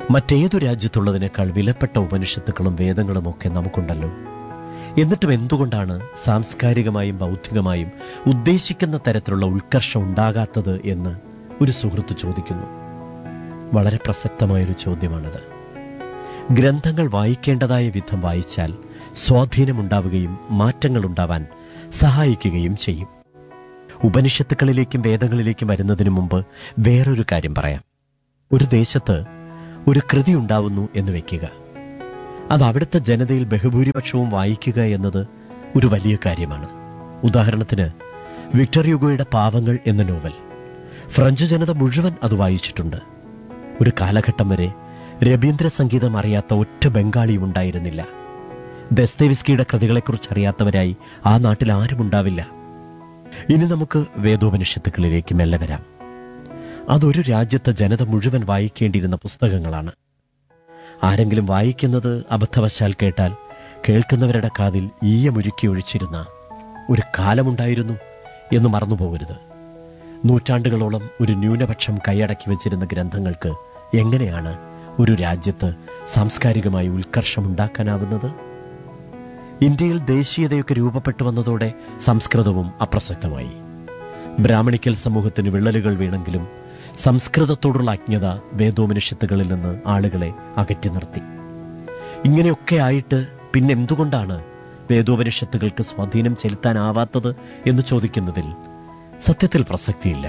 മറ്റേതു രാജ്യത്തുള്ളതിനേക്കാൾ വിലപ്പെട്ട ഉപനിഷത്തുക്കളും വേദങ്ങളും ഒക്കെ നമുക്കുണ്ടല്ലോ എന്നിട്ടും എന്തുകൊണ്ടാണ് സാംസ്കാരികമായും ബൗദ്ധികമായും ഉദ്ദേശിക്കുന്ന തരത്തിലുള്ള ഉത്കർഷം ഉണ്ടാകാത്തത് എന്ന് ഒരു സുഹൃത്ത് ചോദിക്കുന്നു വളരെ പ്രസക്തമായൊരു ചോദ്യമാണത് ഗ്രന്ഥങ്ങൾ വായിക്കേണ്ടതായ വിധം വായിച്ചാൽ സ്വാധീനമുണ്ടാവുകയും മാറ്റങ്ങൾ ഉണ്ടാവാൻ സഹായിക്കുകയും ചെയ്യും ഉപനിഷത്തുക്കളിലേക്കും വേദങ്ങളിലേക്കും വരുന്നതിനു മുമ്പ് വേറൊരു കാര്യം പറയാം ഒരു ദേശത്ത് ഒരു കൃതി ഉണ്ടാവുന്നു എന്ന് വെക്കുക അത് അവിടുത്തെ ജനതയിൽ ബഹുഭൂരിപക്ഷവും വായിക്കുക എന്നത് ഒരു വലിയ കാര്യമാണ് ഉദാഹരണത്തിന് വിക്ടർ യുഗോയുടെ പാവങ്ങൾ എന്ന നോവൽ ഫ്രഞ്ച് ജനത മുഴുവൻ അത് വായിച്ചിട്ടുണ്ട് ഒരു കാലഘട്ടം വരെ രവീന്ദ്ര സംഗീതം അറിയാത്ത ഒറ്റ ബംഗാളിയും ഉണ്ടായിരുന്നില്ല ദസ്തേവിസ്കിയുടെ കൃതികളെക്കുറിച്ച് അറിയാത്തവരായി ആ നാട്ടിൽ ആരും ഉണ്ടാവില്ല ഇനി നമുക്ക് വേദോപനിഷത്തുക്കളിലേക്ക് മെല്ലെ വരാം അതൊരു രാജ്യത്തെ ജനത മുഴുവൻ വായിക്കേണ്ടിയിരുന്ന പുസ്തകങ്ങളാണ് ആരെങ്കിലും വായിക്കുന്നത് അബദ്ധവശാൽ കേട്ടാൽ കേൾക്കുന്നവരുടെ കാതിൽ ഈയമുരുക്കി ഒഴിച്ചിരുന്ന ഒരു കാലമുണ്ടായിരുന്നു എന്ന് മറന്നുപോകരുത് നൂറ്റാണ്ടുകളോളം ഒരു ന്യൂനപക്ഷം കൈയടക്കി വെച്ചിരുന്ന ഗ്രന്ഥങ്ങൾക്ക് എങ്ങനെയാണ് ഒരു രാജ്യത്ത് സാംസ്കാരികമായി ഉത്കർഷമുണ്ടാക്കാനാവുന്നത് ഇന്ത്യയിൽ ദേശീയതയൊക്കെ രൂപപ്പെട്ടു വന്നതോടെ സംസ്കൃതവും അപ്രസക്തമായി ബ്രാഹ്മണിക്കൽ സമൂഹത്തിന് വിള്ളലുകൾ വീണെങ്കിലും സംസ്കൃതത്തോടുള്ള അജ്ഞത വേദോപനിഷത്തുകളിൽ നിന്ന് ആളുകളെ അകറ്റി നിർത്തി ഇങ്ങനെയൊക്കെ ആയിട്ട് പിന്നെ എന്തുകൊണ്ടാണ് വേദോപനിഷത്തുകൾക്ക് സ്വാധീനം ചെലുത്താനാവാത്തത് എന്ന് ചോദിക്കുന്നതിൽ സത്യത്തിൽ പ്രസക്തിയില്ല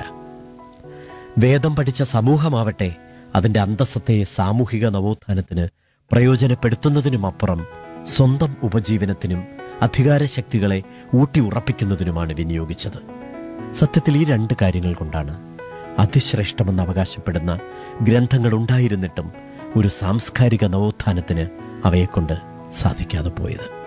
വേദം പഠിച്ച സമൂഹമാവട്ടെ അതിന്റെ അന്തസ്സത്തെ സാമൂഹിക നവോത്ഥാനത്തിന് പ്രയോജനപ്പെടുത്തുന്നതിനുമപ്പുറം സ്വന്തം ഉപജീവനത്തിനും അധികാരശക്തികളെ ഊട്ടി ഉറപ്പിക്കുന്നതിനുമാണ് വിനിയോഗിച്ചത് സത്യത്തിൽ ഈ രണ്ട് കാര്യങ്ങൾ കൊണ്ടാണ് അതിശ്രേഷ്ഠമെന്ന് അവകാശപ്പെടുന്ന ഗ്രന്ഥങ്ങൾ ഉണ്ടായിരുന്നിട്ടും ഒരു സാംസ്കാരിക നവോത്ഥാനത്തിന് അവയെക്കൊണ്ട് സാധിക്കാതെ പോയത്